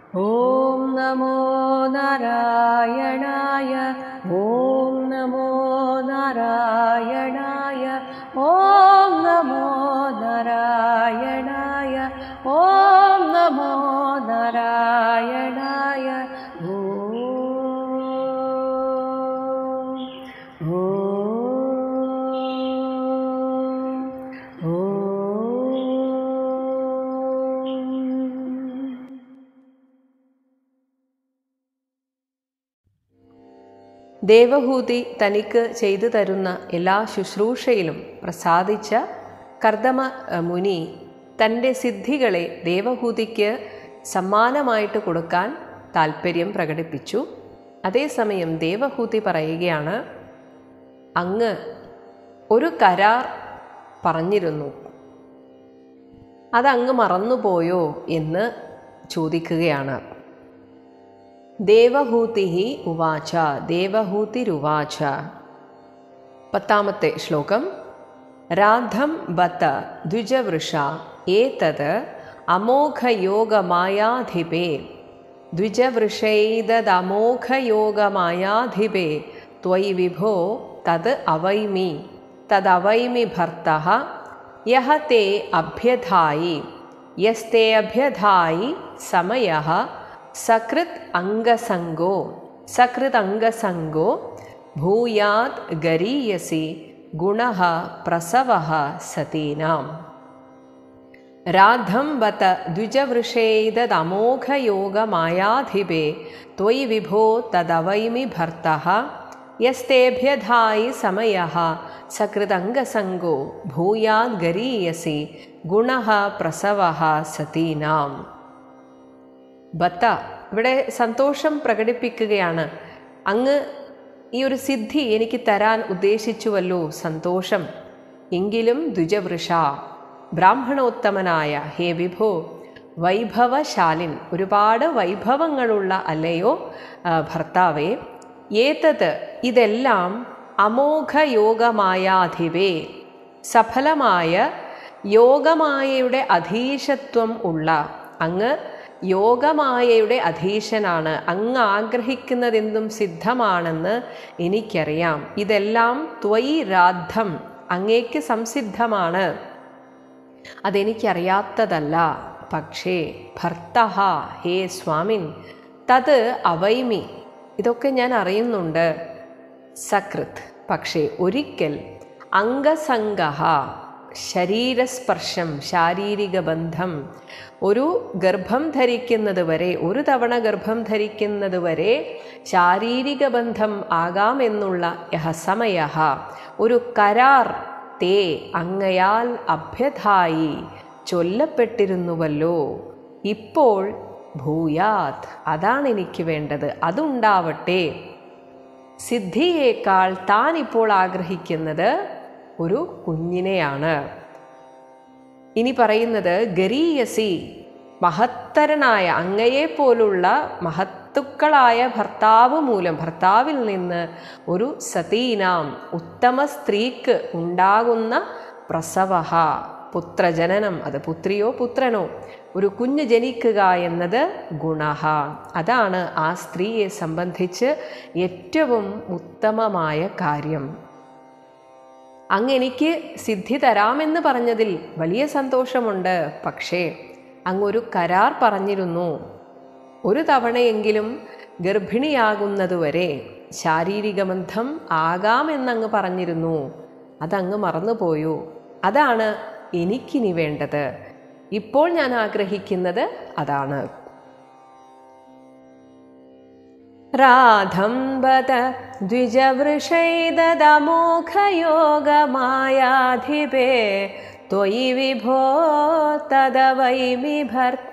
ॐ नमो नारायणाय ॐ नमो नारायणाय ॐ नमो नारायणाय ॐ नमो नारायणाय ॐ ॐ ദേവഹൂതി തനിക്ക് ചെയ്തു തരുന്ന എല്ലാ ശുശ്രൂഷയിലും പ്രസാദിച്ച കർദമ അഹ്, മുനി തൻ്റെ സിദ്ധികളെ ദേവഹൂതിക്ക് സമ്മാനമായിട്ട് കൊടുക്കാൻ താൽപ്പര്യം പ്രകടിപ്പിച്ചു അതേസമയം ദേവഹൂതി പറയുകയാണ് അങ്ങ് ഒരു കരാർ പറഞ്ഞിരുന്നു അതങ്ങ് മറന്നുപോയോ എന്ന് ചോദിക്കുകയാണ് ദേവഹൂതി ഉവാച ദേവഹൂതിരുവാച പത്താമത്തെ ശ്ലോകം രാധം ബത ദ്വിജവൃഷ ഏതത് അമോഘയോഗമായാധിപേ ദ്വിജവൃഷൈതദമോഘയോഗമായാധിപേ ത്വയി വിഭോ തത് അവൈമി തദവൈമി ഭർത്തഃ യഹ തേ അഭ്യധായി യസ്തേ അഭ്യധായി സമയഃ സകൃത് അംഗസംഗോ സകൃത് അംഗസംഗോ ഭൂയാത് ഗരീയസി ഗുണഃ പ്രസവഃ സതീനാം രാധം ബത ദ്വിജവൃഷേതമോഘയോഗമായാധിപേ ത്വയി വിഭോ തദവൈമി ഭർത്തഃ യസ്തേഭ്യധായി സമയഃ സകൃതംഗസംഗോ ഭൂയാത് ഗരീയസി ഗുണഃ പ്രസവഃ സതീനാം ബത്ത ഇവിടെ സന്തോഷം പ്രകടിപ്പിക്കുകയാണ് അങ്ങ് ഈ ഒരു സിദ്ധി എനിക്ക് തരാൻ ഉദ്ദേശിച്ചുവല്ലോ സന്തോഷം എങ്കിലും ദ്വിജവൃഷ ബ്രാഹ്മണോത്തമനായ ഹേ വിഭോ വൈഭവശാലിൻ ഒരുപാട് വൈഭവങ്ങളുള്ള അല്ലയോ ആ, ഭർത്താവേ ഏതത് ഇതെല്ലാം അമോഘയോഗമായാധിപേ സഫലമായ യോഗമായയുടെ അധീശത്വം ഉള്ള അങ്ങ് യോഗമായയുടെ അധീശനാണ് അങ്ങ് ആഗ്രഹിക്കുന്നതെന്തും സിദ്ധമാണെന്ന് എനിക്കറിയാം ഇതെല്ലാം ത്വയി രാദ്ധം അങ്ങേക്ക് സംസിദ്ധമാണ് അതെനിക്കറിയാത്തതല്ല പക്ഷേ ഭർത്തഹ ഹേ സ്വാമിൻ തത് അവൈമി ഇതൊക്കെ ഞാൻ അറിയുന്നുണ്ട് സകൃത് പക്ഷേ ഒരിക്കൽ അംഗസംഗഹ ശരീരസ്പർശം ശാരീരിക ബന്ധം ഒരു ഗർഭം ധരിക്കുന്നത് വരെ ഒരു തവണ ഗർഭം ധരിക്കുന്നത് വരെ ശാരീരിക ബന്ധം ആകാമെന്നുള്ള യഹ സമയ ഒരു കരാർ തേ അങ്ങയാൽ അഭ്യഥായി ചൊല്ലപ്പെട്ടിരുന്നുവല്ലോ ഇപ്പോൾ ഭൂയാത് അതാണ് എനിക്ക് വേണ്ടത് അതുണ്ടാവട്ടെ സിദ്ധിയേക്കാൾ താൻ ഇപ്പോൾ ആഗ്രഹിക്കുന്നത് ഒരു കുഞ്ഞിനെയാണ് ഇനി പറയുന്നത് ഗരീയസി മഹത്തരനായ അങ്ങയെ പോലുള്ള മഹത്തുക്കളായ ഭർത്താവ് മൂലം ഭർത്താവിൽ നിന്ന് ഒരു സതീനാം ഉത്തമ സ്ത്രീക്ക് ഉണ്ടാകുന്ന പ്രസവഹ പുത്രജനനം അത് പുത്രിയോ പുത്രനോ ഒരു കുഞ്ഞ് ജനിക്കുക എന്നത് ഗുണഹ അതാണ് ആ സ്ത്രീയെ സംബന്ധിച്ച് ഏറ്റവും ഉത്തമമായ കാര്യം അങ്ങ് എനിക്ക് സിദ്ധി തരാമെന്ന് പറഞ്ഞതിൽ വലിയ സന്തോഷമുണ്ട് പക്ഷേ അങ്ങൊരു കരാർ പറഞ്ഞിരുന്നു ഒരു തവണയെങ്കിലും ഗർഭിണിയാകുന്നതുവരെ ശാരീരിക ബന്ധം ആകാമെന്നങ്ങ് പറഞ്ഞിരുന്നു അതങ്ങ് മറന്നുപോയോ അതാണ് എനിക്കിനി വേണ്ടത് ഇപ്പോൾ ഞാൻ ആഗ്രഹിക്കുന്നത് അതാണ് രാധം ബത ദ്വിജവൃഷൈതമോഘയോഗമായാധിപേ ത്വയി വിഭോ തദവൈമി ഭർത്ത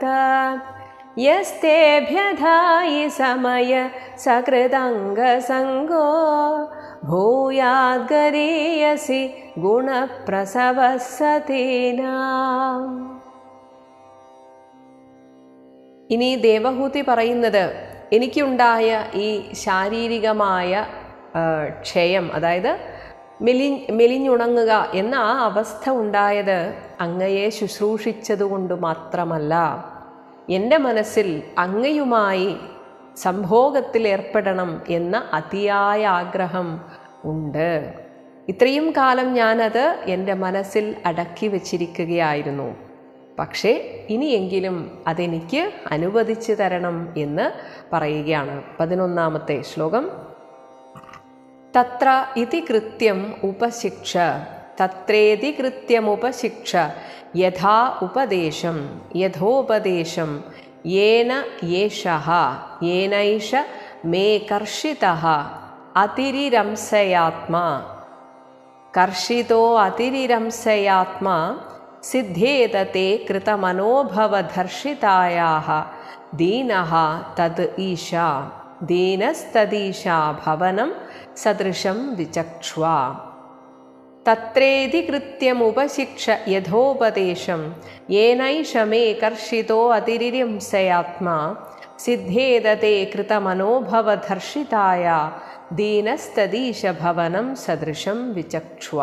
യസ്തേഭ്യധായി സമയ സകൃതംഗസംഗോ ഭൂയാദ്ഗരീയസി ഗുണപ്രസവ സതീനാം ഇനി ദേവഹൂതി പറയുന്നത് എനിക്കുണ്ടായ ഈ ശാരീരികമായ ആ, ക്ഷയം അതായത് മെലി മെലിഞ്ഞുണങ്ങുക എന്ന ആ അവസ്ഥ ഉണ്ടായത് അങ്ങയെ ശുശ്രൂഷിച്ചതുകൊണ്ട് മാത്രമല്ല എൻ്റെ മനസ്സിൽ അങ്ങയുമായി സംഭോഗത്തിൽ ഏർപ്പെടണം എന്ന അതിയായ ആഗ്രഹം ഉണ്ട് ഇത്രയും കാലം ഞാനത് എൻ്റെ മനസ്സിൽ അടക്കി വച്ചിരിക്കുകയായിരുന്നു പക്ഷേ ഇനിയെങ്കിലും അതെനിക്ക് അനുവദിച്ചു തരണം എന്ന് പറയുകയാണ് പതിനൊന്നാമത്തെ ശ്ലോകം തത്ര ഇതി കൃത്യം ഉപശിക്ഷ തത്രേതി കൃത്യമുപശിക്ഷ യഥാ ഉപദേശം യഥോപദേശം യേന യേഷഃ യേനൈഷ മേ കർഷിതഃ അതിരിരംസയാത്മാ കർഷിതോ അതിരിരംസയാത്മാ സിദ്ധേതത്തെ കൃതമനോഭവധർഷിതായാः ദീനः തത് ഈശാ ദീനസ്തദീശാ ഭവനം സദൃശം വിചക്ഷ്വ തത്രേതി കൃത്യമുപശിക്ഷ യഥോപദേശം യേനൈഷ മേ കർഷിതോ അതിരിരംസയാത്മാ സിദ്ധേതത്തെ കൃതമനോഭവധർഷിതായ ദീനസ്തദീശ ഭവനം സദൃശം വിചക്ഷ്വ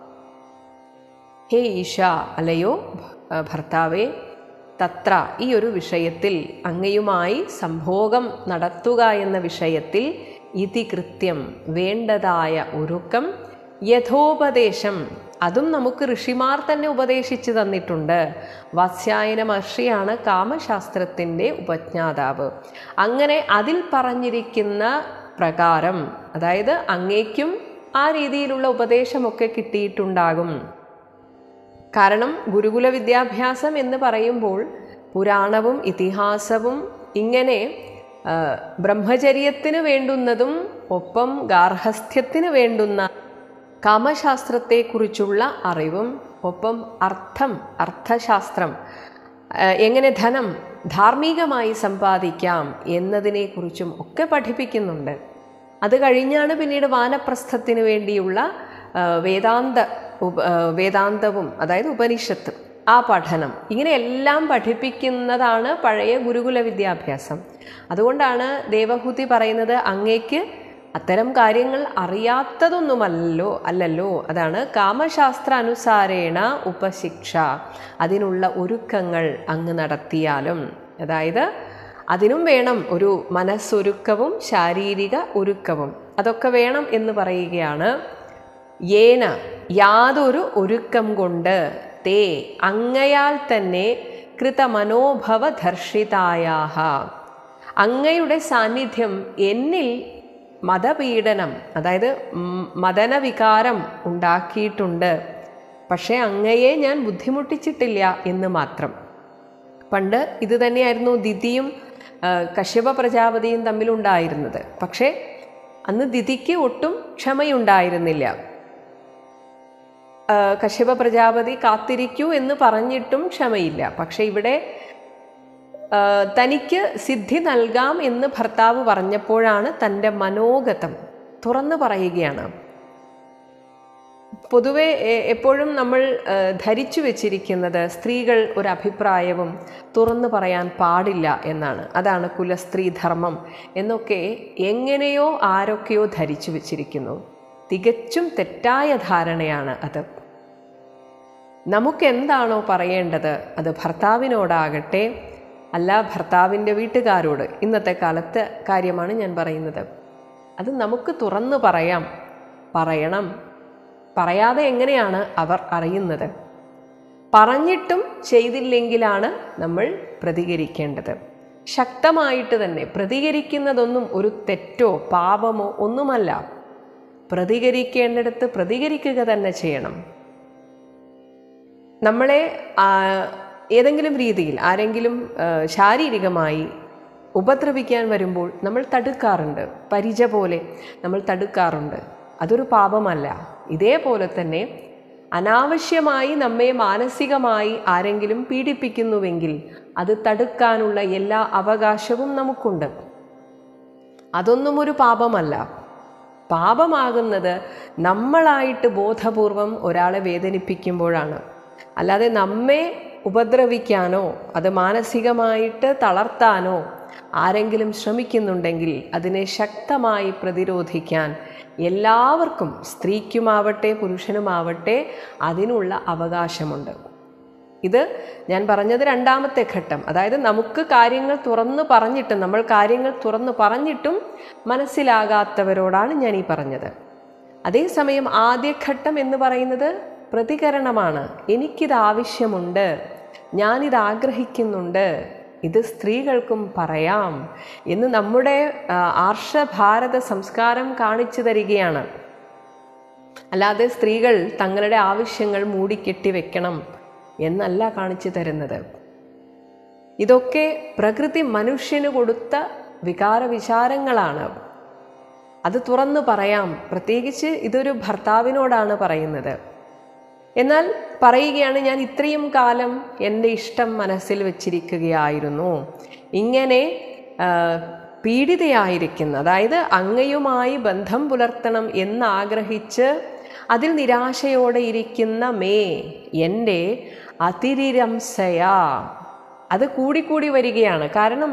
ഹേ ഈശ അല്ലയോ ഭർത്താവേ തത്ര ഈ ഒരു വിഷയത്തിൽ അങ്ങയുമായി സംഭോഗം നടത്തുക എന്ന വിഷയത്തിൽ ഇതി കൃത്യം വേണ്ടതായ ഒരുക്കം യഥോപദേശം അതും നമുക്ക് ഋഷിമാർ തന്നെ ഉപദേശിച്ചു തന്നിട്ടുണ്ട് വാത്സ്യായന മഹർഷിയാണ് കാമശാസ്ത്രത്തിൻ്റെ ഉപജ്ഞാതാവ് അങ്ങനെ അതിൽ പറഞ്ഞിരിക്കുന്ന പ്രകാരം അതായത് അങ്ങേക്കും ആ രീതിയിലുള്ള ഉപദേശമൊക്കെ കിട്ടിയിട്ടുണ്ടാകും കാരണം ഗുരുകുല വിദ്യാഭ്യാസം എന്ന് പറയുമ്പോൾ പുരാണവും ഇതിഹാസവും ഇങ്ങനെ ബ്രഹ്മചര്യത്തിന് വേണ്ടുന്നതും ഒപ്പം ഗാർഹസ്ഥ്യത്തിന് വേണ്ടുന്ന കാമശാസ്ത്രത്തെക്കുറിച്ചുള്ള അറിവും ഒപ്പം അർത്ഥം അർത്ഥശാസ്ത്രം എങ്ങനെ ധനം ധാർമ്മികമായി സമ്പാദിക്കാം എന്നതിനെക്കുറിച്ചും ഒക്കെ പഠിപ്പിക്കുന്നുണ്ട് അത് കഴിഞ്ഞാണ് പിന്നീട് വാനപ്രസ്ഥത്തിന് വേണ്ടിയുള്ള വേദാന്ത വേദാന്തവും അതായത് ഉപനിഷത്ത് ആ പഠനം ഇങ്ങനെ എല്ലാം പഠിപ്പിക്കുന്നതാണ് പഴയ ഗുരുകുല വിദ്യാഭ്യാസം അതുകൊണ്ടാണ് ദേവഹൂതി പറയുന്നത് അങ്ങേക്ക് അത്തരം കാര്യങ്ങൾ അറിയാത്തതൊന്നുമല്ലോ അല്ലല്ലോ അതാണ് കാമശാസ്ത്ര അനുസാരേണ ഉപശിക്ഷ അതിനുള്ള ഒരുക്കങ്ങൾ അങ്ങ് നടത്തിയാലും അതായത് അതിനും വേണം ഒരു മനസ്സൊരുക്കവും ശാരീരിക ഒരുക്കവും അതൊക്കെ വേണം എന്ന് പറയുകയാണ് ഏന യാതൊരു ഒരുക്കം കൊണ്ട് തേ അങ്ങയാൽ തന്നെ കൃതമനോഭവധർഷിതായാഹ അങ്ങയുടെ സാന്നിധ്യം എന്നിൽ മതപീഡനം അതായത് മദനവികാരം ഉണ്ടാക്കിയിട്ടുണ്ട് പക്ഷേ അങ്ങയെ ഞാൻ ബുദ്ധിമുട്ടിച്ചിട്ടില്ല എന്ന് മാത്രം പണ്ട് ഇത് തന്നെയായിരുന്നു ദിതിയും കശ്യപ പ്രജാപതിയും തമ്മിലുണ്ടായിരുന്നത് പക്ഷേ അന്ന് ദിതിക്ക് ഒട്ടും ക്ഷമയുണ്ടായിരുന്നില്ല കശ്യപ പ്രജാപതി കാത്തിരിക്കൂ എന്ന് പറഞ്ഞിട്ടും ക്ഷമയില്ല പക്ഷെ ഇവിടെ തനിക്ക് സിദ്ധി നൽകാം എന്ന് ഭർത്താവ് പറഞ്ഞപ്പോഴാണ് തൻ്റെ മനോഗതം തുറന്നു പറയുകയാണ് പൊതുവെ എപ്പോഴും നമ്മൾ ധരിച്ചു വെച്ചിരിക്കുന്നത് സ്ത്രീകൾ ഒരു അഭിപ്രായവും തുറന്നു പറയാൻ പാടില്ല എന്നാണ് അതാണ് കുലസ്ത്രീ ധർമ്മം എന്നൊക്കെ എങ്ങനെയോ ആരൊക്കെയോ ധരിച്ചു വെച്ചിരിക്കുന്നു തികച്ചും തെറ്റായ ധാരണയാണ് അത് നമുക്ക് എന്താണോ പറയേണ്ടത് അത് ഭർത്താവിനോടാകട്ടെ അല്ല ഭർത്താവിൻ്റെ വീട്ടുകാരോട് ഇന്നത്തെ കാലത്തെ കാര്യമാണ് ഞാൻ പറയുന്നത് അത് നമുക്ക് തുറന്നു പറയാം പറയണം പറയാതെ എങ്ങനെയാണ് അവർ അറിയുന്നത് പറഞ്ഞിട്ടും ചെയ്തില്ലെങ്കിലാണ് നമ്മൾ പ്രതികരിക്കേണ്ടത് ശക്തമായിട്ട് തന്നെ പ്രതികരിക്കുന്നതൊന്നും ഒരു തെറ്റോ പാപമോ ഒന്നുമല്ല പ്രതികരിക്കേണ്ടിടത്ത് പ്രതികരിക്കുക തന്നെ ചെയ്യണം നമ്മളെ ഏതെങ്കിലും രീതിയിൽ ആരെങ്കിലും ശാരീരികമായി ഉപദ്രവിക്കാൻ വരുമ്പോൾ നമ്മൾ തടുക്കാറുണ്ട് പരിച പോലെ നമ്മൾ തടുക്കാറുണ്ട് അതൊരു പാപമല്ല ഇതേപോലെ തന്നെ അനാവശ്യമായി നമ്മെ മാനസികമായി ആരെങ്കിലും പീഡിപ്പിക്കുന്നുവെങ്കിൽ അത് തടുക്കാനുള്ള എല്ലാ അവകാശവും നമുക്കുണ്ട് അതൊന്നും ഒരു പാപമല്ല പാപമാകുന്നത് നമ്മളായിട്ട് ബോധപൂർവം ഒരാളെ വേദനിപ്പിക്കുമ്പോഴാണ് അല്ലാതെ നമ്മെ ഉപദ്രവിക്കാനോ അത് മാനസികമായിട്ട് തളർത്താനോ ആരെങ്കിലും ശ്രമിക്കുന്നുണ്ടെങ്കിൽ അതിനെ ശക്തമായി പ്രതിരോധിക്കാൻ എല്ലാവർക്കും സ്ത്രീക്കുമാവട്ടെ പുരുഷനുമാവട്ടെ അതിനുള്ള അവകാശമുണ്ട് ഇത് ഞാൻ പറഞ്ഞത് രണ്ടാമത്തെ ഘട്ടം അതായത് നമുക്ക് കാര്യങ്ങൾ തുറന്നു പറഞ്ഞിട്ടും നമ്മൾ കാര്യങ്ങൾ തുറന്നു പറഞ്ഞിട്ടും മനസ്സിലാകാത്തവരോടാണ് ഞാൻ ഈ പറഞ്ഞത് അതേസമയം ആദ്യഘട്ടം എന്ന് പറയുന്നത് പ്രതികരണമാണ് എനിക്കിത് ആവശ്യമുണ്ട് ഞാനിത് ആഗ്രഹിക്കുന്നുണ്ട് ഇത് സ്ത്രീകൾക്കും പറയാം എന്ന് നമ്മുടെ ആ, ആർഷഭാരത സംസ്കാരം കാണിച്ചു തരികയാണ് അല്ലാതെ സ്ത്രീകൾ തങ്ങളുടെ ആവശ്യങ്ങൾ മൂടിക്കെട്ടി വെക്കണം എന്നല്ല കാണിച്ചു തരുന്നത് ഇതൊക്കെ പ്രകൃതി മനുഷ്യന് കൊടുത്ത വികാര വിചാരങ്ങളാണ് അത് തുറന്നു പറയാം പ്രത്യേകിച്ച് ഇതൊരു ഭർത്താവിനോടാണ് പറയുന്നത് എന്നാൽ പറയുകയാണ് ഞാൻ ഇത്രയും കാലം എൻ്റെ ഇഷ്ടം മനസ്സിൽ വച്ചിരിക്കുകയായിരുന്നു ഇങ്ങനെ ആ, പീഡിതയായിരിക്കുന്ന അതായത് അങ്ങയുമായി ബന്ധം പുലർത്തണം എന്നാഗ്രഹിച്ച് അതിൽ നിരാശയോടെ ഇരിക്കുന്ന മേ എൻ്റെ അതിരിരംസയ അത് കൂടിക്കൂടി വരികയാണ് കാരണം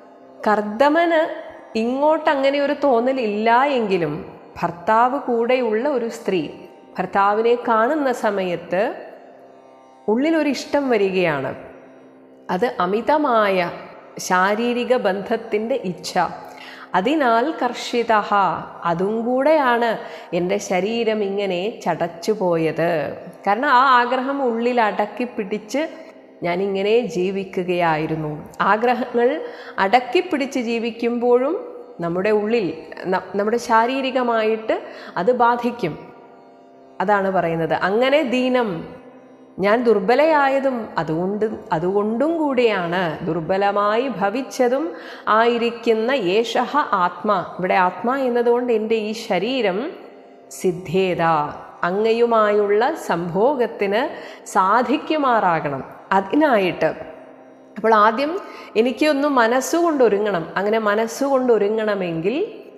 കർദമന് ഇങ്ങോട്ട് അങ്ങനെ ഒരു തോന്നൽ ഇല്ല എങ്കിലും ഭർത്താവ് കൂടെയുള്ള ഒരു സ്ത്രീ ഭർത്താവിനെ കാണുന്ന സമയത്ത് ഉള്ളിലൊരു ഇഷ്ടം വരികയാണ് അത് അമിതമായ ശാരീരിക ബന്ധത്തിൻ്റെ ഇച്ഛ അതിനാൽ കർഷിത അതും കൂടെയാണ് എൻ്റെ ശരീരം ഇങ്ങനെ ചടച്ചു പോയത് കാരണം ആ ആഗ്രഹം ഉള്ളിൽ അടക്കി പിടിച്ച് ഞാനിങ്ങനെ ജീവിക്കുകയായിരുന്നു ആഗ്രഹങ്ങൾ അടക്കി പിടിച്ച് ജീവിക്കുമ്പോഴും നമ്മുടെ ഉള്ളിൽ ന- നമ്മുടെ ശാരീരികമായിട്ട് അത് ബാധിക്കും അതാണ് പറയുന്നത് അങ്ങനെ ദീനം ഞാൻ ദുർബലയായതും അതുകൊണ്ട് അതുകൊണ്ടും കൂടിയാണ് ദുർബലമായി ഭവിച്ചതും ആയിരിക്കുന്ന യേശഹ ആത്മ ഇവിടെ ആത്മ എന്നതുകൊണ്ട് എൻ്റെ ഈ ശരീരം സിദ്ധേത അങ്ങയുമായുള്ള സംഭോഗത്തിന് സാധിക്കുമാറാകണം അതിനായിട്ട് അപ്പോൾ ആദ്യം എനിക്കൊന്ന് മനസ്സുകൊണ്ട് ഒരുങ്ങണം അങ്ങനെ മനസ്സുകൊണ്ട് ഒരുങ്ങണമെങ്കിൽ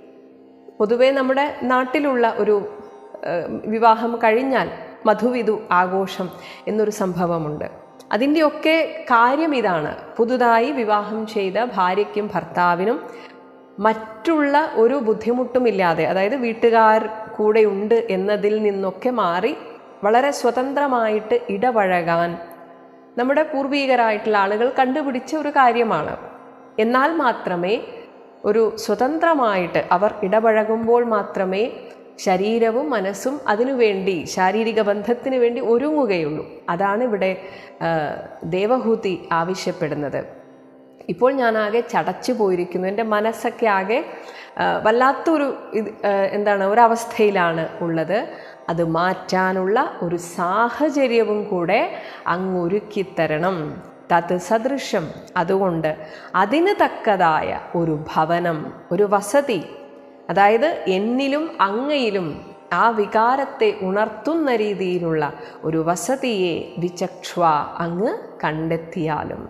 പൊതുവേ നമ്മുടെ നാട്ടിലുള്ള ഒരു ഏഹ്, വിവാഹം കഴിഞ്ഞാൽ മധുവിധു ആഘോഷം എന്നൊരു സംഭവമുണ്ട് അതിൻ്റെയൊക്കെ കാര്യം ഇതാണ് പുതുതായി വിവാഹം ചെയ്ത ഭാര്യയ്ക്കും ഭർത്താവിനും മറ്റുള്ള ഒരു ബുദ്ധിമുട്ടുമില്ലാതെ അതായത് വീട്ടുകാർ കൂടെയുണ്ട് എന്നതിൽ നിന്നൊക്കെ മാറി വളരെ സ്വതന്ത്രമായിട്ട് ഇടപഴകാൻ നമ്മുടെ പൂർവീകരായിട്ടുള്ള ആളുകൾ കണ്ടുപിടിച്ച ഒരു കാര്യമാണ് എന്നാൽ മാത്രമേ ഒരു സ്വതന്ത്രമായിട്ട് അവർ ഇടപഴകുമ്പോൾ മാത്രമേ ശരീരവും മനസ്സും അതിനുവേണ്ടി ശാരീരിക ബന്ധത്തിന് വേണ്ടി ഒരുങ്ങുകയുള്ളൂ അതാണ് ഇവിടെ ആ, ദേവഹൂതി ആവശ്യപ്പെടുന്നത് ഇപ്പോൾ ഞാൻ ആകെ ചടച്ചു പോയിരിക്കുന്നു എൻ്റെ മനസ്സൊക്കെ ആകെ ആ, വല്ലാത്തൊരു ഇത് ആ, എന്താണ് ഒരവസ്ഥയിലാണ് ഉള്ളത് അത് മാറ്റാനുള്ള ഒരു സാഹചര്യവും കൂടെ അങ്ങൊരുക്കിത്തരണം തത് സദൃശം അതുകൊണ്ട് അതിന് തക്കതായ ഒരു ഭവനം ഒരു വസതി അതായത് എന്നിലും അങ്ങയിലും ആ വികാരത്തെ ഉണർത്തുന്ന രീതിയിലുള്ള ഒരു വസതിയെ വിചക്ഷ്വ അങ്ങ് കണ്ടെത്തിയാലും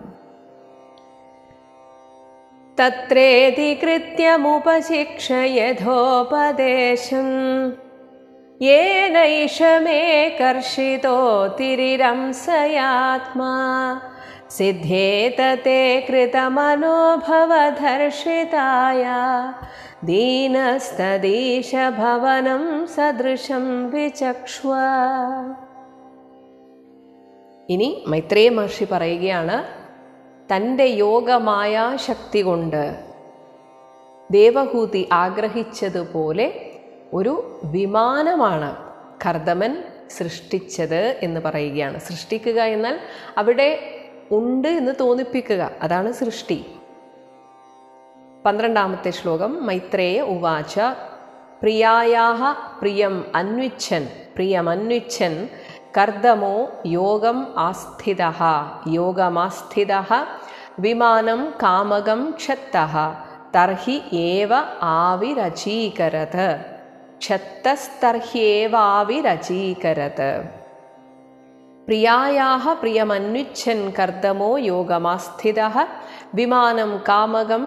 തത്രേതികൃത്യമുപശിക്ഷ യഥോപദേശം येनैष मे कर्षितोतिरिरंसयात्मा सिद्धेत ते कृतमनोभवधर्षिताय दीनस्तदीशभवनं सदृशं विचक्ष्व ഇനി മൈത്രേയ മഹർഷി പറയുകയാണ് തൻ്റെ യോഗമായ ശക്തി കൊണ്ട് ദേവഹൂതി ആഗ്രഹിച്ചതുപോലെ ഒരു വിമാനമാണ് കർദമൻ സൃഷ്ടിച്ചത് എന്ന് പറയുകയാണ് സൃഷ്ടിക്കുക എന്നാൽ അവിടെ ഉണ്ട് എന്ന് തോന്നിപ്പിക്കുക അതാണ് സൃഷ്ടി പന്ത്രണ്ടാമത്തെ ശ്ലോകം മൈത്രേയ ഉവാച പ്രിയായാഹ പ്രിയം അന്വിച്ഛൻ പ്രിയമന്വിച്ഛൻ കർദമോ യോഗം ആസ്ഥിത യോഗമാസ്ഥിത വിമാനം കാമകം ക്ഷത്ത തർഹി ഏവ ആവിരചീകരത് ക്ഷത്തസ്തർഹ്യേവാവിരചീകരത് പ്രിയായാഹ പ്രിയമന്വിച്ഛൻ കർദമോ യോഗമാസ്ഥിത വിമാനം കാമകം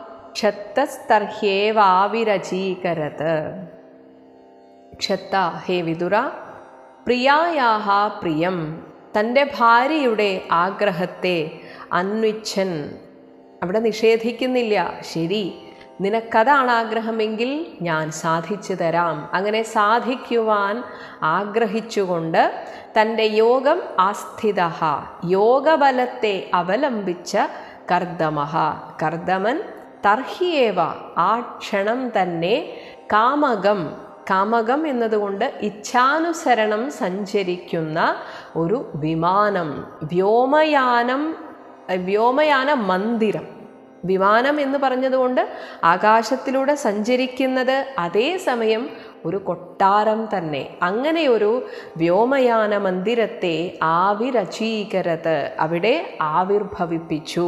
ക്ഷത്തസ്തർഹ്യേവാവിരചീകരത് ക്ഷത്ത ഹേ വിതുര പ്രിയായാഹ പ്രിയം തൻ്റെ ഭാര്യയുടെ ആഗ്രഹത്തെ അന്വിച്ഛൻ അവിടെ നിഷേധിക്കുന്നില്ല ശരി നിനക്കതാണ് ആഗ്രഹമെങ്കിൽ ഞാൻ സാധിച്ചു തരാം അങ്ങനെ സാധിക്കുവാൻ ആഗ്രഹിച്ചുകൊണ്ട് തൻ്റെ യോഗം ആസ്ഥിത യോഗബലത്തെ അവലംബിച്ച കർദമഹ കർദമൻ തർഹിയേവ ആ ക്ഷണം തന്നെ കാമകം കാമകം എന്നതുകൊണ്ട് ഇച്ഛാനുസരണം സഞ്ചരിക്കുന്ന ഒരു വിമാനം വ്യോമയാനം വ്യോമയാന മന്ദിരം വിമാനം എന്ന് പറഞ്ഞതുകൊണ്ട് ആകാശത്തിലൂടെ സഞ്ചരിക്കുന്നത് അതേസമയം ഒരു കൊട്ടാരം തന്നെ അങ്ങനെ ഒരു വ്യോമയാന മന്ദിരത്തെ ആവിരചീകരത് അവിടെ ആവിർഭവിപ്പിച്ചു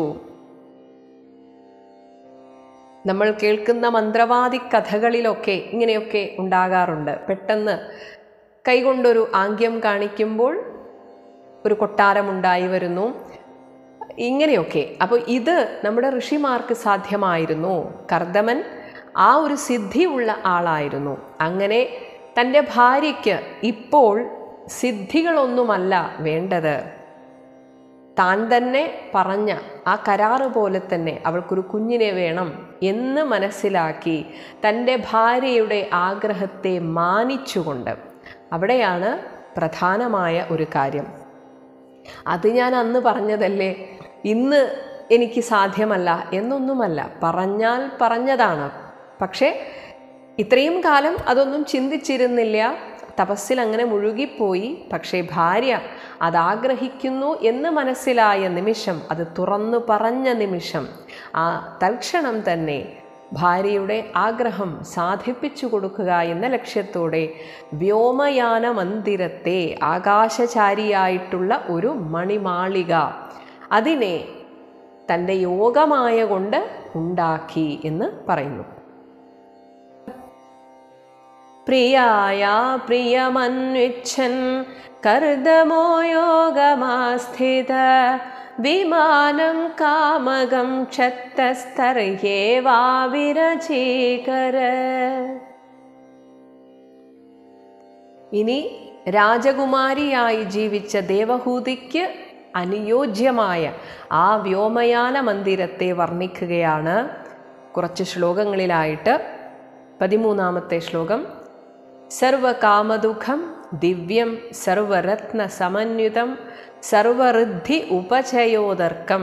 നമ്മൾ കേൾക്കുന്ന മന്ത്രവാദി കഥകളിലൊക്കെ ഇങ്ങനെയൊക്കെ ഉണ്ടാകാറുണ്ട് പെട്ടെന്ന് കൈകൊണ്ടൊരു ആംഗ്യം കാണിക്കുമ്പോൾ ഒരു കൊട്ടാരമുണ്ടായി വരുന്നു ഇങ്ങനെയൊക്കെ അപ്പോൾ ഇത് നമ്മുടെ ഋഷിമാർക്ക് സാധ്യമായിരുന്നു കർദമൻ ആ ഒരു സിദ്ധി ഉള്ള ആളായിരുന്നു അങ്ങനെ തൻ്റെ ഭാര്യയ്ക്ക് ഇപ്പോൾ സിദ്ധികളൊന്നുമല്ല വേണ്ടത് താൻ തന്നെ പറഞ്ഞ ആ കരാറ് പോലെ തന്നെ അവൾക്കൊരു കുഞ്ഞിനെ വേണം എന്ന് മനസ്സിലാക്കി തൻ്റെ ഭാര്യയുടെ ആഗ്രഹത്തെ മാനിച്ചുകൊണ്ട് അവിടെയാണ് പ്രധാനമായ ഒരു കാര്യം അത് ഞാൻ അന്ന് പറഞ്ഞതല്ലേ ഇന്ന് എനിക്ക് സാധ്യമല്ല എന്നൊന്നുമല്ല പറഞ്ഞാൽ പറഞ്ഞതാണ് പക്ഷേ ഇത്രയും കാലം അതൊന്നും ചിന്തിച്ചിരുന്നില്ല തപസ്സിൽ അങ്ങനെ മുഴുകിപ്പോയി പക്ഷേ ഭാര്യ അതാഗ്രഹിക്കുന്നു എന്ന് മനസ്സിലായ നിമിഷം അത് തുറന്നു പറഞ്ഞ നിമിഷം ആ തൽക്ഷണം തന്നെ ഭാര്യയുടെ ആഗ്രഹം സാധിപ്പിച്ചു കൊടുക്കുക എന്ന ലക്ഷ്യത്തോടെ വ്യോമയാന മന്ദിരത്തെ ആകാശചാരിയായിട്ടുള്ള ഒരു മണിമാളിക അതിനെ തൻ്റെ യോഗമായ കൊണ്ട് ഉണ്ടാക്കി എന്ന് പറയുന്നു പ്രിയായ പ്രിയമന്വിച്ഛൻ കർദമോ യോഗമാസ്ഥിത വിമാനം കാമകം ക്ഷത്തസ്തർയേവാവിരചീകര ഇനി രാജകുമാരിയായി ജീവിച്ച ദേവഹൂതിക്ക് അനുയോജ്യമായ ആ വ്യോമയാന മന്ദിരത്തെ വർണ്ണിക്കുകയാണ് കുറച്ച് ശ്ലോകങ്ങളിലായിട്ട് പതിമൂന്നാമത്തെ ശ്ലോകം സർവകാമദുഃഖം ദിവ്യം സർവരത്ന സമന്വിതം സർവഋദ്ധി ഉപചയോദർക്കം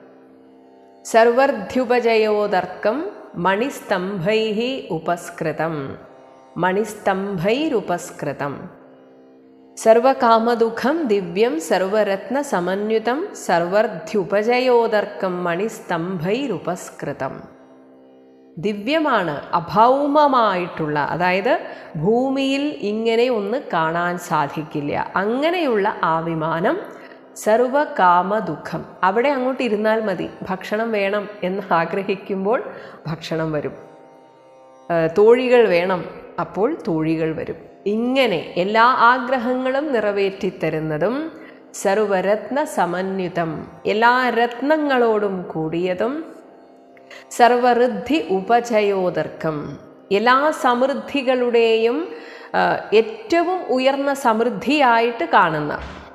സർവർധ്യുപജയോദർക്കം മണിസ്തംഭൈ ഉപസ്കൃതം മണിസ്തംഭൈരുപസ്കൃതം സർവകാമദുഃഖം ദിവ്യം സർവരത്ന സമന്വിതം സർവർധ്യുപജയോദർക്കം മണിസ്തംഭൈരുപസ്കൃതം ദിവ്യമാണ് അഭൗമമായിട്ടുള്ള അതായത് ഭൂമിയിൽ ഇങ്ങനെ ഒന്ന് കാണാൻ സാധിക്കില്ല അങ്ങനെയുള്ള ആ വിമാനം സർവകാമദുഃഖം അവിടെ അങ്ങോട്ട് ഇരുന്നാൽ മതി ഭക്ഷണം വേണം എന്ന് ആഗ്രഹിക്കുമ്പോൾ ഭക്ഷണം വരും തോഴികൾ വേണം അപ്പോൾ തോഴികൾ വരും ഇങ്ങനെ എല്ലാ ആഗ്രഹങ്ങളും നിറവേറ്റിത്തരുന്നതും സർവരത്ന സമന്വിതം എല്ലാ രത്നങ്ങളോടും കൂടിയതും സർവഋദ്ധി ഉപചയോദർക്കം എല്ലാ സമൃദ്ധികളുടെയും ഏറ്റവും ഉയർന്ന സമൃദ്ധിയായിട്ട് കാണുന്ന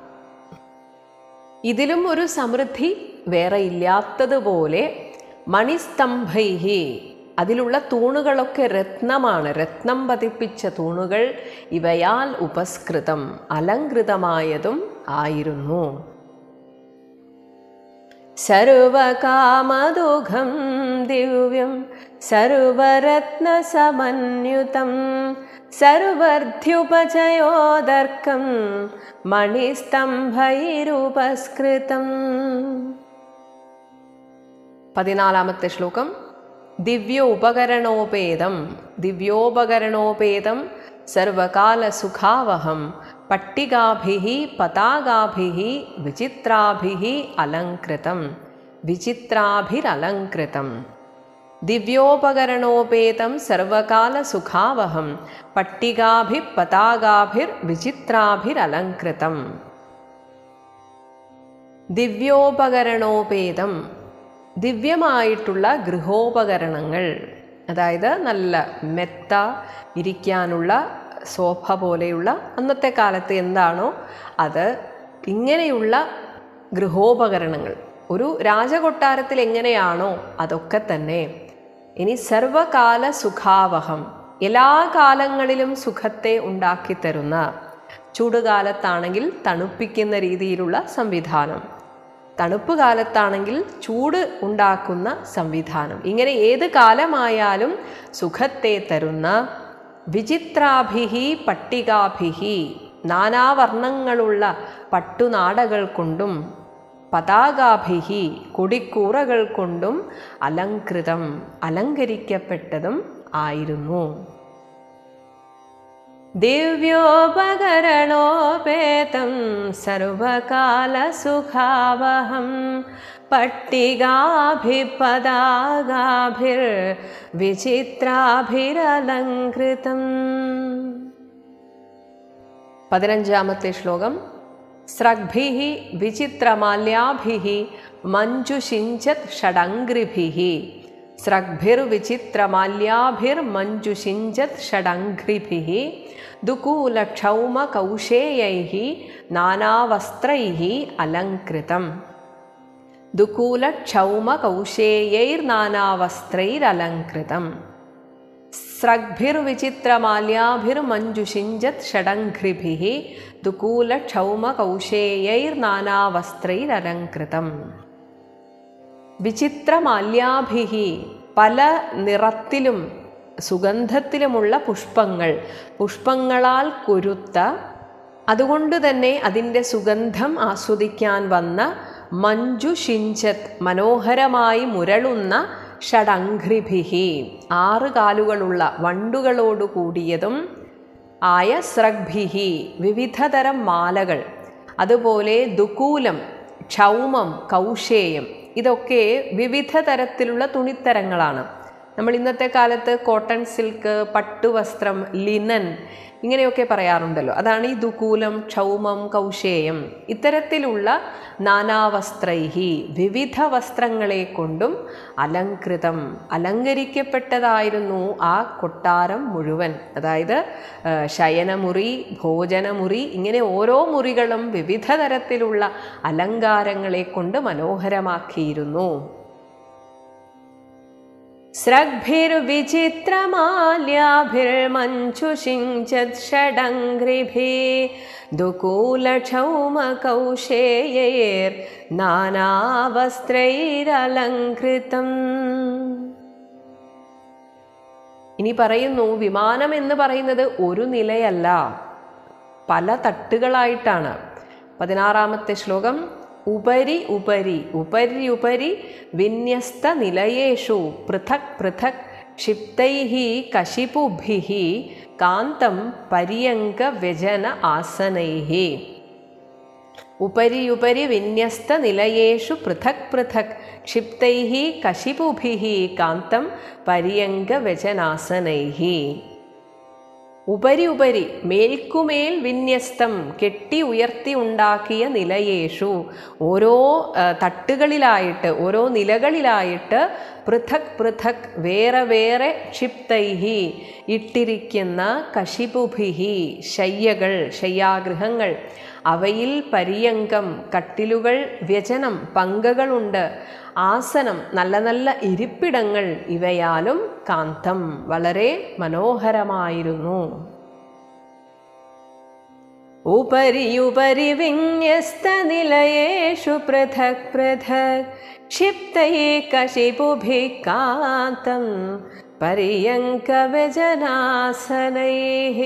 ഇതിലും ഒരു സമൃദ്ധി വേറെ ഇല്ലാത്തതുപോലെ മണിസ്തംഭൈഹി അതിലുള്ള തൂണുകളൊക്കെ രത്നമാണ് രത്നം പതിപ്പിച്ച തൂണുകൾ ഇവയാൽ ഉപസ്കൃതം അലങ്കൃതമായതും ആയിരുന്നു സർവകാമദുഃഖം ദിവ്യം സർവരത്നസമന്യുതം സർവർധ്യുപചയോദർക്കം മണിസ്തംഭൈരുപസ്കൃതം പതിനാലാമത്തെ ശ്ലോകം ദിവ്യോപകരണോപേതം ദിവ്യോപകരണോപേതം സർവകാലസുഖാവഹം പട്ടികാഭിः പതാകാഭിः വിചിത്രാഭിः അലങ്കൃതം വിചിത്രാഭിരലങ്കൃതം ദിവ്യോപകരണോപേതം സർവകാലസുഖാവഹം പട്ടികാഭി പതാകാഭിർ വിചിത്രാഭിരലങ്കൃതം ദിവ്യോപകരണോപേതം ദിവ്യമായിട്ടുള്ള ഗൃഹോപകരണങ്ങൾ അതായത് നല്ല മെത്ത ഇരിക്കാനുള്ള സോഫ പോലെയുള്ള അന്നത്തെ കാലത്ത് എന്താണോ അത് ഇങ്ങനെയുള്ള ഗൃഹോപകരണങ്ങൾ ഒരു രാജകൊട്ടാരത്തിൽ എങ്ങനെയാണോ അതൊക്കെ തന്നെ ഇനി സർവകാല സുഖാവഹം എല്ലാ കാലങ്ങളിലും സുഖത്തെ ഉണ്ടാക്കി തരുന്ന ചൂടുകാലത്താണെങ്കിൽ തണുപ്പിക്കുന്ന രീതിയിലുള്ള സംവിധാനം തണുപ്പ് കാലത്താണെങ്കിൽ ചൂട് ഉണ്ടാക്കുന്ന സംവിധാനം ഇങ്ങനെ ഏത് കാലമായാലും സുഖത്തെ തരുന്ന വിചിത്രാഭിഹി പട്ടികാഭിഹി നാനാവർണ്ണങ്ങളുള്ള പട്ടുനാടകൾ കൊണ്ടും പതാകാഭിഹി കൊടിക്കൂറകൾ കൊണ്ടും അലങ്കൃതം അലങ്കരിക്കപ്പെട്ടതും ആയിരുന്നു ദിവ്യോപകരണോപേതം സർവകാലസുഖാവഹം പട്ടികാഭിപദാകാഭിർ വിചിത്രാഭിരലങ്കൃതം പതിനഞ്ചാമത്തെ ശ്ലോകം സ്രഗ്ഭിः വിചിത്രമാല്യാഭിः മഞ്ജുഷിഞ്ചത് ഷഡംഗ്രിഭിः സ്രഗ്ഭിർവിചിത്രമാല്യാഭിർമഞ്ജുഷിഞ്ചത് ഷഡംഘ്രിഭിः ദുകൂലക്ഷൗമകൗശേയൈः നാനാവസ്ത്രൈः അലങ്കൃതം ദുകൂലക്ഷൗമകൗശേയൈർനാനാവസ്ത്രൈരലങ്കൃതം സ്രഗ്ഭിർവിചിത്രമാല്യാഭിർമഞ്ജുഷിഞ്ചത് ഷഡംഘ്രിഭിः ദുകൂലക്ഷൗമകൗശേയൈർനാനാവസ്ത്രൈരലങ്കൃതം വിചിത്രമാല്യാഭിഹി പല നിറത്തിലും സുഗന്ധത്തിലുമുള്ള പുഷ്പങ്ങൾ പുഷ്പങ്ങളാൽ കുരുത്ത അതുകൊണ്ട് തന്നെ അതിൻ്റെ സുഗന്ധം ആസ്വദിക്കാൻ വന്ന മഞ്ജു ഷിഞ്ചത് മനോഹരമായി മുരളുന്ന ഷഡംഘ്രിഭിഹി ആറ് കാലുകളുള്ള വണ്ടുകളോട് കൂടിയതും ആയ സ്രഗ്ഭിഹി വിവിധതരം മാലകൾ അതുപോലെ ദുകൂലം ക്ഷൗമം കൗശേയം ഇതൊക്കെ വിവിധ തരത്തിലുള്ള തുണിത്തരങ്ങളാണ് നമ്മൾ ഇന്നത്തെ കാലത്ത് കോട്ടൺ സിൽക്ക് പട്ടുവസ്ത്രം ലിനൻ ഇങ്ങനെയൊക്കെ പറയാറുണ്ടല്ലോ അതാണ് ഈ ദുകൂലം ക്ഷൗമം കൗശേയം ഇത്തരത്തിലുള്ള നാനാവസ്ത്രൈഹി വിവിധ വസ്ത്രങ്ങളെ കൊണ്ടും അലങ്കൃതം അലങ്കരിക്കപ്പെട്ടതായിരുന്നു ആ കൊട്ടാരം മുഴുവൻ അതായത് ആ, ശയനമുറി ഭോജനമുറി ഇങ്ങനെ ഓരോ മുറികളും വിവിധ തരത്തിലുള്ള അലങ്കാരങ്ങളെ കൊണ്ട് മനോഹരമാക്കിയിരുന്നു स्रग्भिर्विचित्रमाल्याभिर्मञ्चुषिञ्चत् षडङ्घ्रिभिः दुकूलक्षौमकौशेयैर्नानावस्त्रैरलङ्कृतम् ഇനി പറയുന്നു വിമാനം എന്ന് പറയുന്നത് ഒരു നിലയല്ല പല തട്ടുകളായിട്ടാണ് പതിനാറാമത്തെ ശ്ലോകം ഉപരി ഉപരി ഉപരി ഉപരി വിന്യസ്ത നിലയേഷു പൃഥക് പൃഥക് ക്ഷിപ്തൈः കശിപുഭിः കാന്തം പര്യങ്ക വ്യജന ആസനൈः ഉപരി ഉപരി വിന്യസ്ത നിലയേഷു പൃഥക് പൃഥക് ക്ഷിപ്തൈः കശിപുഭിः കാന്തം പര്യങ്ക വ്യജനാസനൈः ഉപരി ഉപരി മേൽക്കുമേൽ വിന്യസ്തം കെട്ടി ഉയർത്തി ഉണ്ടാക്കിയ നിലയേഷു ഓരോ ആ, തട്ടുകളിലായിട്ട് ഓരോ നിലകളിലായിട്ട് പൃഥക് പൃഥക് വേറെ വേറെ ക്ഷിപ്തൈഹി ഇട്ടിരിക്കുന്ന കശിപുഭിഹി ശയ്യകൾ ശയ്യാഗൃഹങ്ങൾ അവയിൽ പര്യങ്കം കട്ടിലുകൾ വ്യജനം പങ്കകളുണ്ട് ആസനം നല്ല നല്ല ഇരിപ്പിടങ്ങൾ ഇവയാലും കാന്തം വളരെ മനോഹരമായിരുന്നു ഉപരിയുപരി വിന്യസ്തനിലയേഷു പൃഥക് പൃഥക് ക്ഷിപ്തയേ കശിപുഭിः കാന്തം പര്യങ്കവ്യജനാസനൈः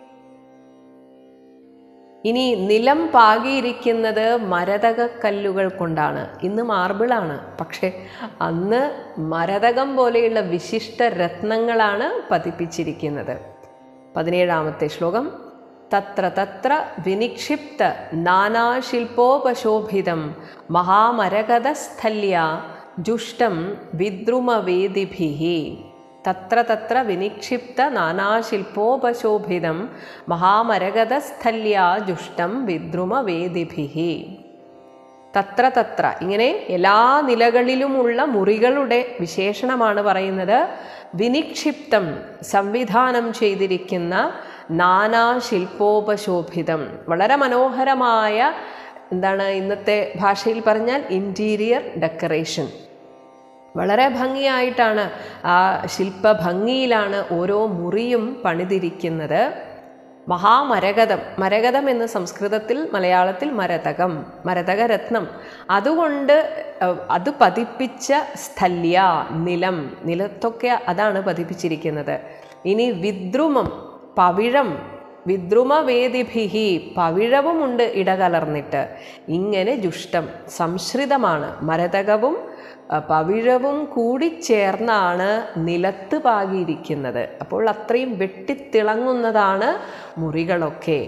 ഇനി നിലം പാകിയിരിക്കുന്നത് മരതക കല്ലുകൾ കൊണ്ടാണ് ഇന്ന് മാർബിളാണ് പക്ഷെ അന്ന് മരതകം പോലെയുള്ള വിശിഷ്ട രത്നങ്ങളാണ് പതിപ്പിച്ചിരിക്കുന്നത് പതിനേഴാമത്തെ ശ്ലോകം തത്ര തത്ര വിനിക്ഷിപ്ത നാനാശില്പോപശോഭിതം മഹാമരകതസ്ഥല്യ ജുഷ്ടം വിദ്രുമവേദിഭിः തത്ര തത്ര വിനിക്ഷിപ്ത നാനാശില്പോപശോഭിതം മഹാമരകതസ്ഥല്യാ ജുഷ്ടം വിദ്രുമവേദിഭിः തത്ര തത്ര ഇങ്ങനെ എല്ലാ നിലകളിലുമുള്ള മുറികളുടെ വിശേഷണമാണ് പറയുന്നത് വിനിക്ഷിപ്തം സംവിധാനം ചെയ്തിരിക്കുന്ന നാനാ ശില്പോപശോഭിതം വളരെ മനോഹരമായ എന്താണ് ഇന്നത്തെ ഭാഷയിൽ പറഞ്ഞാൽ ഇൻറ്റീരിയർ ഡെക്കറേഷൻ വളരെ ഭംഗിയായിട്ടാണ് ആ ശില്പഭംഗിയിലാണ് ഓരോ മുറിയും പണിതിരിക്കുന്നത് മഹാമരകതം മരകതം എന്ന് സംസ്കൃതത്തിൽ മലയാളത്തിൽ മരതകം മരതകരത്നം അതുകൊണ്ട് അഹ്, അത് പതിപ്പിച്ച സ്ഥല്യ നിലം നിലത്തൊക്കെ അതാണ് പതിപ്പിച്ചിരിക്കുന്നത് ഇനി വിദ്രുമം പവിഴം വിദ്രുമവേദിഭിഹി പവിഴവുമുണ്ട് ഇടകലർന്നിട്ട് ഇങ്ങനെ ജുഷ്ടം സംശ്രിതമാണ് മരതകവും അഹ്, പവിഴവും കൂടി ചേർന്നാണ് നിലത്ത് പാകിയിരിക്കുന്നത് അപ്പോൾ അത്രയും വെട്ടിത്തിളങ്ങുന്നതാണ് മുറികളൊക്കെ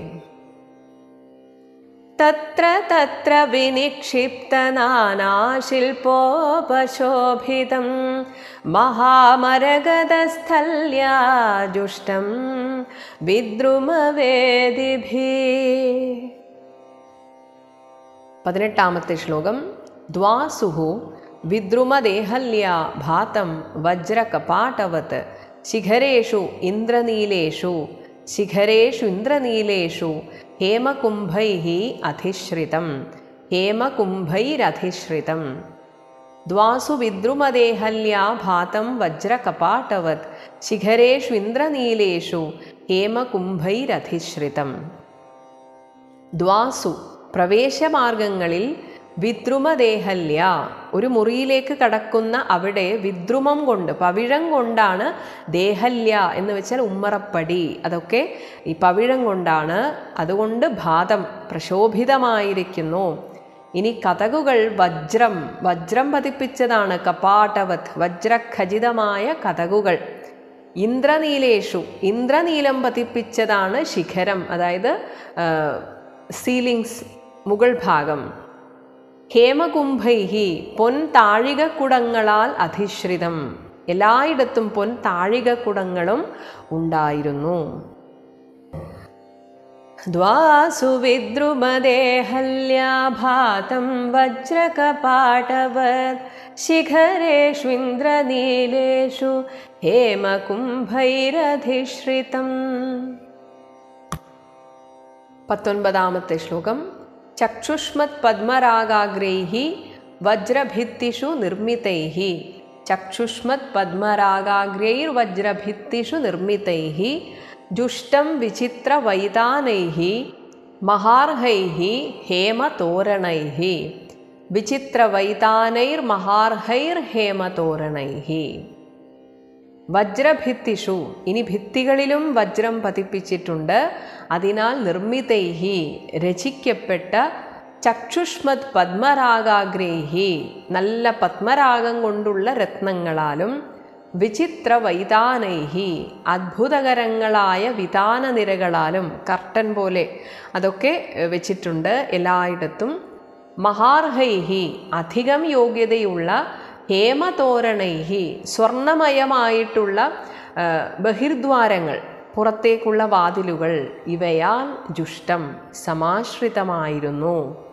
തത്ര തത്ര വിനിക്ഷിപ്തനാനാശില്പോപശോഭിതം മഹാമരഗതസ്ഥല്യാജുഷ്ടം വിദ്രുമവേദിഭി പതിനെട്ടാമത്തെ ശ്ലോകം ദ്വാസുഹു വിദ്രുമദേഹല്യാ ഭാതം വജ്രകപാടവത് ശിഖരേഷു ഇന്ദ്രനീലേഷു ശിഖരേഷു ഇന്ദ്രനീലേഷു ഹേമകുംഭൈः അധിശ്രിതം ഹേമകുംഭൈരധിശ്രിതം ദ്വാസു വിദ്രുമദേഹല്യാ ഭാതം വജ്രകപാടവത് ശിഖരേഷു ഇന്ദ്രനീലേഷു ഹേമകുംഭൈരധിശ്രിതം ദ്വാസു പ്രവേശമാർഗങ്ങളിൽ വിദ്രുമദേഹല്യ ഒരു മുറിയിലേക്ക് കടക്കുന്ന അവിടെ വിദ്രുമം കൊണ്ട് പവിഴം കൊണ്ടാണ് ദേഹല്യ എന്ന് വെച്ചാൽ ഉമ്മറപ്പടി അതൊക്കെ ഈ പവിഴം കൊണ്ടാണ് അതുകൊണ്ട് ഭാതം പ്രശോഭിതമായിരിക്കുന്നു ഇനി കഥകുകൾ വജ്രം വജ്രം പതിപ്പിച്ചതാണ് കപാടവത് വജ്രഖചിതമായ കഥകുകൾ ഇന്ദ്രനീലേഷു ഇന്ദ്രനീലം പതിപ്പിച്ചതാണ് ശിഖരം അതായത് സീലിങ്സ് മുകൾ ഭാഗം ഹേമകുംഭൈഹി പൊൻ താഴികക്കുടങ്ങളാൽ അധിശ്രിതം എല്ലായിടത്തും പൊൻ താഴികക്കുടങ്ങളും ഉണ്ടായിരുന്നു ദ്വാസു വിദ്രുമദേഹല്യാഭാതം വജ്രകപാടവത് ശിഖരേഷ്വിന്ദ്രനീലേഷു ഹേമകുംഭൈരധിശ്രിതം പത്തൊൻപതാമത്തെ ശ്ലോകം ചക്ഷുഷ്മത് പദ്മരാഗാഗ്രൈः വജ്രഭിത്തിഷു നിർമ്മിതൈः ചക്ഷുഷ്മത് പദ്മരാഗാഗ്രൈർവജ്രഭിത്തിഷു നിർമ്മിതൈः ജുഷ്ടം വിചിത്രവൈതാനൈः മഹാർഹൈः ഹേമതോരണൈः വിചിത്രവൈതാനൈർമഹാർഹൈർഹേമതോരണൈः വജ്രഭിത്തിഷു ഇനി ഭിത്തികളിലും വജ്രം പതിപ്പിച്ചിട്ടുണ്ട് അതിനാൽ നിർമ്മിതൈഹി രചിക്കപ്പെട്ട ചക്ഷുഷ്മത് പത്മരാഗാഗ്രേഹി നല്ല പത്മരാഗം കൊണ്ടുള്ള രത്നങ്ങളാലും വിചിത്ര വൈതാനൈഹി അത്ഭുതകരങ്ങളായ വിതാന നിരകളാലും കർട്ടൻ പോലെ അതൊക്കെ ഏഹ്, വെച്ചിട്ടുണ്ട് എല്ലായിടത്തും മഹാർഹൈഹി അധികം യോഗ്യതയുള്ള ഹേമതോരണൈഹി സ്വർണമയമായിട്ടുള്ള ആ, ബഹിർദ്വാരങ്ങൾ പുറത്തേക്കുള്ള വാതിലുകൾ ഇവയാൽ ജുഷ്ടം സമാശ്രിതമായിരുന്നു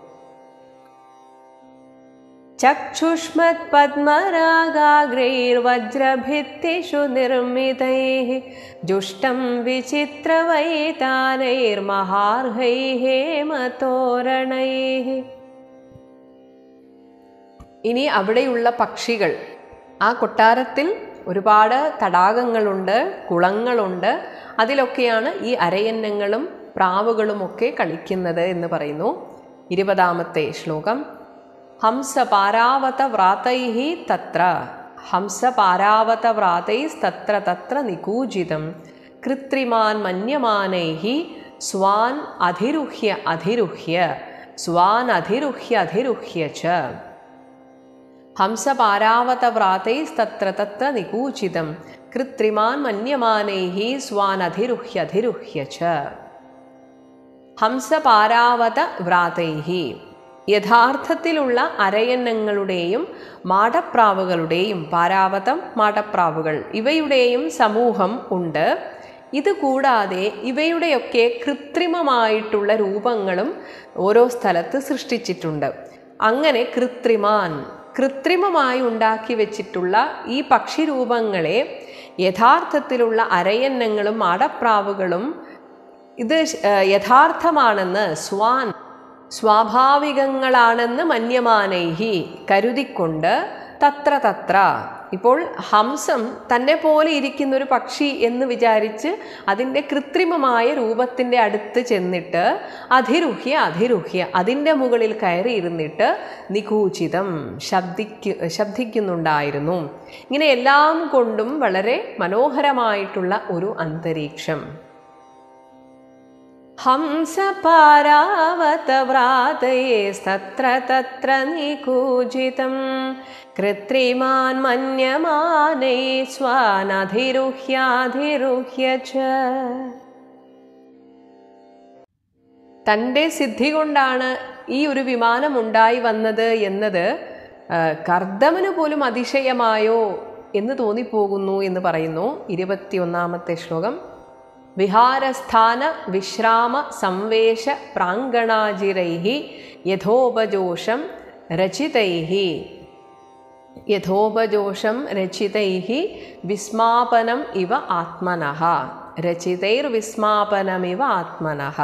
ചക്ഷുഷ്മത് പദ്മരാഗാഗ്രൈർവജ്രഭിത്തിഷു നിർമ്മിതൈः ജുഷ്ടം വിചിത്രവൈതാനൈർമഹാർഹൈः ഹേമതോരണൈः ഇനി അവിടെയുള്ള പക്ഷികൾ ആ കൊട്ടാരത്തിൽ ഒരുപാട് തടാകങ്ങളുണ്ട് കുളങ്ങളുണ്ട് അതിലൊക്കെയാണ് ഈ അരയന്നങ്ങളും പ്രാവുകളുമൊക്കെ കളിക്കുന്നത് എന്ന് പറയുന്നു ഇരുപതാമത്തെ ശ്ലോകം ഹംസപാരാവത വ്രാതൈः തത്ര ഹംസപാരാവത വ്രാതൈസ്തത്ര തത്ര നികൂജിതം കൃത്രിമാൻ മന്യമാനൈः സ്വാൻ അധിരുഹ്യ അധിരുഹ്യ സ്വാൻ അധിരുഹ്യ അധിരുഹ്യ ച ഹംസപാരാവതവ്രാതൈസ്തത്ര തത്ര നികൂചിതം കൃത്രിമാൻ മന്യമാനൈः സ്വാനധിരുഹ്യധിരുഹ്യ ച ഹംസപാരാവത വ്രാതൈः യഥാർത്ഥത്തിലുള്ള അരയന്നങ്ങളുടെയും മാടപ്രാവുകളുടെയും പാരാവതം മാടപ്രാവുകൾ ഇവയുടെയും സമൂഹം ഉണ്ട് ഇതുകൂടാതെ ഇവയുടെയൊക്കെ കൃത്രിമമായിട്ടുള്ള രൂപങ്ങളും ഓരോ സ്ഥലത്ത് സൃഷ്ടിച്ചിട്ടുണ്ട് അങ്ങനെ കൃത്രിമാൻ കൃത്രിമമായി ഉണ്ടാക്കി വെച്ചിട്ടുള്ള ഈ പക്ഷിരൂപങ്ങളെ യഥാർത്ഥത്തിലുള്ള അരയന്നങ്ങളും മാടപ്രാവുകളും ഇത് ശ- ഏഹ് യഥാർത്ഥമാണെന്ന് സ്വാൻ സ്വാഭാവികങ്ങളാണെന്ന് മന്യമാനൈഹി കരുതിക്കൊണ്ട് തത്ര തത്ര ഇപ്പോൾ ഹംസം തന്നെ പോലെ ഇരിക്കുന്ന ഒരു പക്ഷി എന്ന് വിചാരിച്ച് അതിൻ്റെ കൃത്രിമമായ രൂപത്തിൻ്റെ അടുത്ത് ചെന്നിട്ട് അധിരുഹ്യ അധിരുഹ്യ അതിൻ്റെ മുകളിൽ കയറി ഇരുന്നിട്ട് നികൂചിതം ശബ്ദിക്കു ശബ്ദിക്കുന്നുണ്ടായിരുന്നു ഇങ്ങനെ എല്ലാം കൊണ്ടും വളരെ മനോഹരമായിട്ടുള്ള ഒരു അന്തരീക്ഷം हंसपारावतव्रातयेस्तत्र तत्र निकूजितं कृत्रिमान् मन्यमाने स्वानधिरुह्याधिरुह्य च തൻ്റെ സിദ്ധി കൊണ്ടാണ് ഈ ഒരു വിമാനം ഉണ്ടായി വന്നത് എന്നത് ആ, കർദമന് പോലും അതിശയമായോ എന്ന് തോന്നിപ്പോകുന്നു എന്ന് പറയുന്നു ഇരുപത്തിയൊന്നാമത്തെ ശ്ലോകം വിഹാരസ്ഥാന വിശ്രാമ സംവേശ പ്രാങ്കണാജിരൈ യഥോപജോഷം രചിതൈ യഥോപജോഷം രചിതൈ വിസ്മാപനം ഇവ ആത്മനഃ രചിതൈർവിസ്മാപനമിവ ആത്മനഃ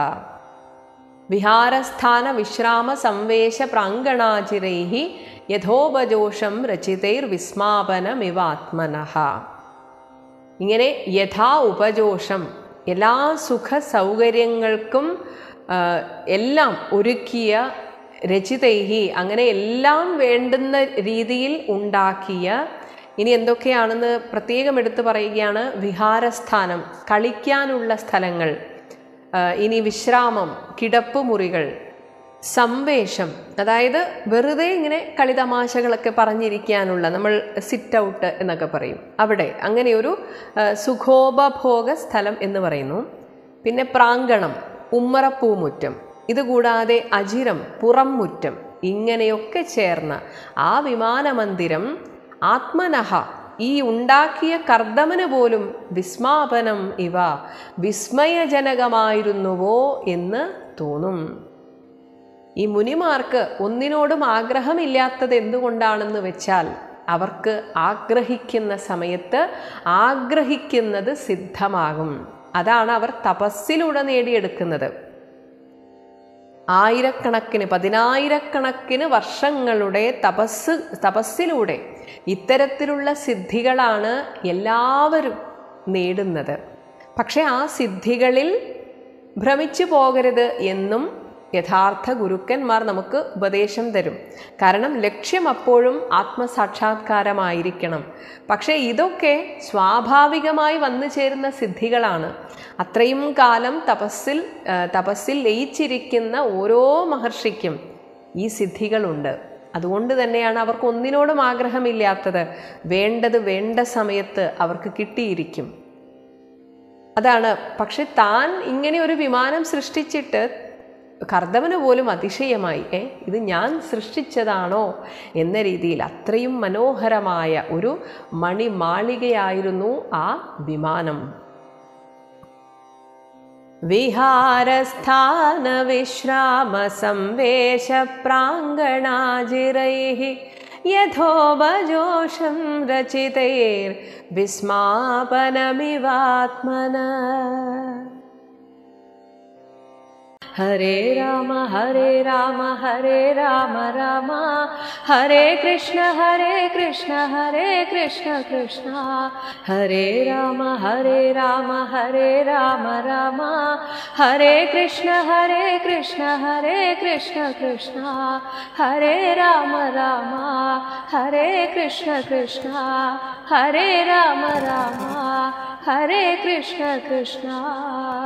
വിഹാരസ്ഥാന വിശ്രാമ സംവേശ പ്രാങ്കണാചിരൈ യഥോപജോഷം രചിതൈർവിസ്മാപനമിവ ആത്മനഃ ഇങ്ങനെ യഥാ ഉപജോഷം എല്ലാ സുഖ സൗകര്യങ്ങൾക്കും ആ, എല്ലാം ഒരുക്കിയ രചിതൈഹി അങ്ങനെ എല്ലാം വേണ്ടുന്ന രീതിയിൽ ഉണ്ടാക്കിയ ഇനി എന്തൊക്കെയാണെന്ന് പ്രത്യേകം എടുത്തു പറയുകയാണ് വിഹാരസ്ഥാനം കളിക്കാനുള്ള സ്ഥലങ്ങൾ ആ, ഇനി വിശ്രാമം കിടപ്പ് മുറികൾ സംവേഷം അതായത് വെറുതെ ഇങ്ങനെ കളിതമാശകളൊക്കെ പറഞ്ഞിരിക്കാനുള്ള നമ്മൾ സിറ്റ് ഔട്ട് എന്നൊക്കെ പറയും അവിടെ അങ്ങനെ ഒരു ആ, സുഖോപഭോഗ സ്ഥലം എന്ന് പറയുന്നു പിന്നെ പ്രാങ്കണം ഉമ്മറപ്പൂമുറ്റം ഇതുകൂടാതെ അജിരം പുറംമുറ്റം ഇങ്ങനെയൊക്കെ ചേർന്ന ആ വിമാനമന്ദിരം ആത്മനഹ ഈ ഉണ്ടാക്കിയ കർദമന് പോലും വിസ്മാപനം ഇവ വിസ്മയജനകമായിരുന്നുവോ എന്ന് തോന്നും ഈ മുനിമാർക്ക് ഒന്നിനോടും ആഗ്രഹമില്ലാത്തത് എന്തുകൊണ്ടാണെന്ന് വെച്ചാൽ അവർക്ക് ആഗ്രഹിക്കുന്ന സമയത്ത് ആഗ്രഹിക്കുന്നത് സിദ്ധമാകും അതാണ് അവർ തപസ്സിലൂടെ നേടിയെടുക്കുന്നത് ആയിരക്കണക്കിന് പതിനായിരക്കണക്കിന് വർഷങ്ങളുടെ തപസ് തപസ്സിലൂടെ ഇത്തരത്തിലുള്ള സിദ്ധികളാണ് എല്ലാവരും നേടുന്നത് പക്ഷെ ആ സിദ്ധികളിൽ ഭ്രമിച്ചു പോകരുത് എന്നും യഥാർത്ഥ ഗുരുക്കന്മാർ നമുക്ക് ഉപദേശം തരും കാരണം ലക്ഷ്യം അപ്പോഴും ആത്മസാക്ഷാത്കാരമായിരിക്കണം പക്ഷേ ഇതൊക്കെ സ്വാഭാവികമായി വന്നു ചേരുന്ന സിദ്ധികളാണ് അത്രയും കാലം തപസ്സിൽ ആ, തപസ്സിൽ ലയിച്ചിരിക്കുന്ന ഓരോ മഹർഷിക്കും ഈ സിദ്ധികളുണ്ട് അതുകൊണ്ട് തന്നെയാണ് അവർക്ക് ഒന്നിനോടും ആഗ്രഹമില്ലാത്തത് വേണ്ടത് വേണ്ട സമയത്ത് അവർക്ക് കിട്ടിയിരിക്കും അതാണ് പക്ഷെ താൻ ഇങ്ങനെ ഒരു വിമാനം സൃഷ്ടിച്ചിട്ട് കർദവന് പോലും അതിശയമായി ഏ ഇത് ഞാൻ സൃഷ്ടിച്ചതാണോ എന്ന രീതിയിൽ അത്രയും മനോഹരമായ ഒരു മണിമാളികയായിരുന്നു ആ വിമാനം विहारस्थानविश्रामसंवेशप्राङ्गणाजिरैः यथोपजोषं रचितैर्विस्मापनमिवात्मना हरे राम हरे राम हरे राम राम हरे कृष्ण हरे कृष्ण हरे कृष्ण कृष्ण हरे राम हरे राम हरे राम राम हरे कृष्ण हरे कृष्ण हरे कृष्ण कृष्ण हरे राम राम हरे कृष्ण कृष्ण हरे राम राम हरे कृष्ण कृष्ण